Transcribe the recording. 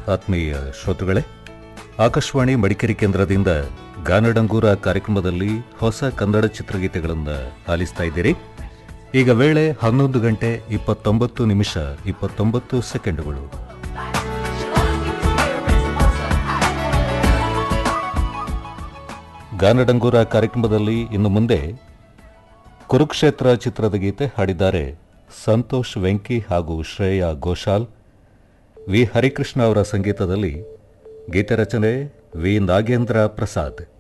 ಆತ್ಮೀಯ ಶ್ರೋತೃಗಳೇ ಆಕಾಶವಾಣಿ ಮಡಿಕೇರಿ ಕೇಂದ್ರದಿಂದ ಗಾನಡಂಗೂರ ಕಾರ್ಯಕ್ರಮದಲ್ಲಿ ಹೊಸ ಕನ್ನಡ ಚಿತ್ರಗೀತೆಗಳನ್ನು ಆಲಿಸ್ತಾ ಇದ್ದೀರಿ ಈಗ ವೇಳೆ ಹನ್ನೊಂದು ಗಂಟೆ ಇಪ್ಪತ್ತೊಂಬತ್ತು ನಿಮಿಷ ಇಪ್ಪತ್ತೊಂಬತ್ತು ಸೆಕೆಂಡುಗಳು ಗಾನಡಂಗೂರ ಕಾರ್ಯಕ್ರಮದಲ್ಲಿ ಇನ್ನು ಮುಂದೆ ಕುರುಕ್ಷೇತ್ರ ಚಿತ್ರದ ಗೀತೆ ಹಾಡಿದ್ದಾರೆ ಸಂತೋಷ್ ವೆಂಕಿ ಹಾಗೂ ಶ್ರೇಯಾ ಘೋಷಾಲ್ ವಿ ಹರಿಕೃಷ್ಣ ಅವರ ಸಂಗೀತದಲ್ಲಿ ಗೀತೆ ರಚನೆ ವಿ ನಾಗೇಂದ್ರ ಪ್ರಸಾದ್